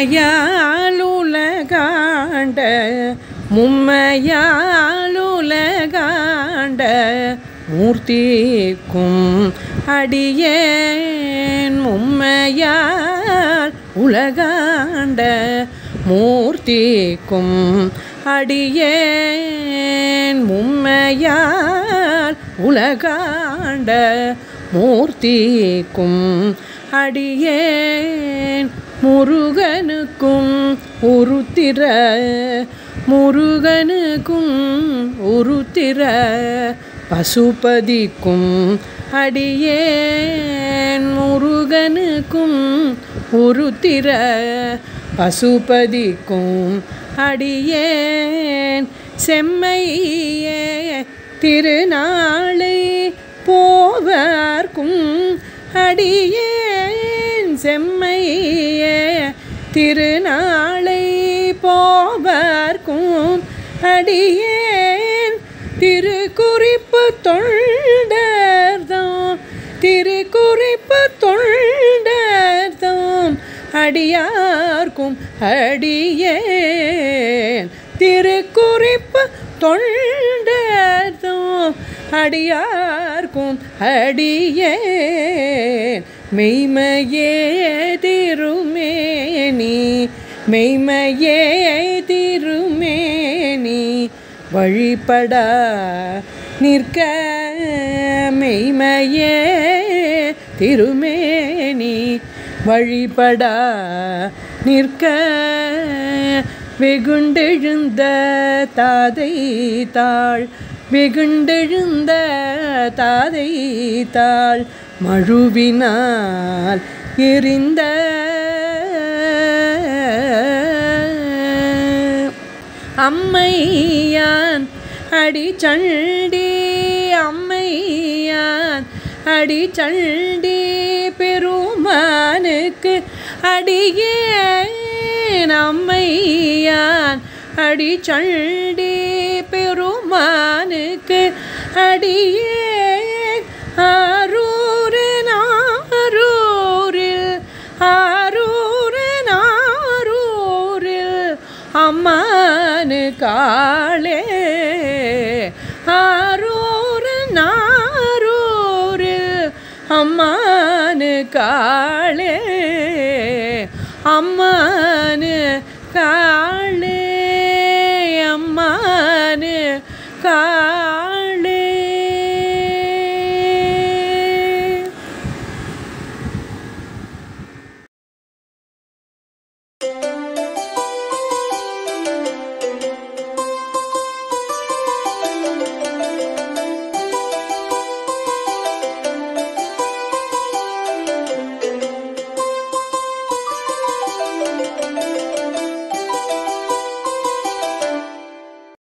மும்மையால் உலகாண்ட மும்மையால் உலகாண்ட மூர்த்திக்கும் அடியேன் மும்மையால் உலகாண்ட மூர்த்திக்கும் அடியேன் மும்மையால் உலகாண்ட மூர்த்திக்கும் அடியேன் முருகனுக்கும் உருத்திர முருகனுக்கும் உருத்திர பசுபதிக்கும் அடியேன் முருகனுக்கும் உருத்திர பசுபதிக்கும் அடியேன் செம்மையே திருநாளை போவார்க்கும் அடியேன் செம்மையே திருநாளை போவார்க்கும் அடியேன் திருக்குறிப்பு தொண்டர்தாம் திருக்குறிப்பு தொண்டர்தாம் அடியார்க்கும் அடியேன் திருக்குறிப்பு தொண்டர்தாம் அடியார்க்கும் அடியேன் மெய்மையே திருமேனி மெய்மையே திருமேனி வழிபட நிற்க மெய்மையே திருமேனி வழிபட நிற்க வெகுண்டெழுந்த தாதை தாள் வெகுண்டெழுந்த தாதை தாள் மழுவினால் எரிந்த அம்மையான் அடிச்சண்டி அம்மையான் அடிச்சண்டி பெருமானுக்கு அடியேன் அம்மையான் அடிச்சண்டி பெருமானுக்கு அடியேன் ஆரூரு நாரூரில் ஆரூரு நாரூரில் அம்மானு காளே ஆரூரு நாரூரில் அம்மானு காளே அம்மானு காளே அம்மானு கா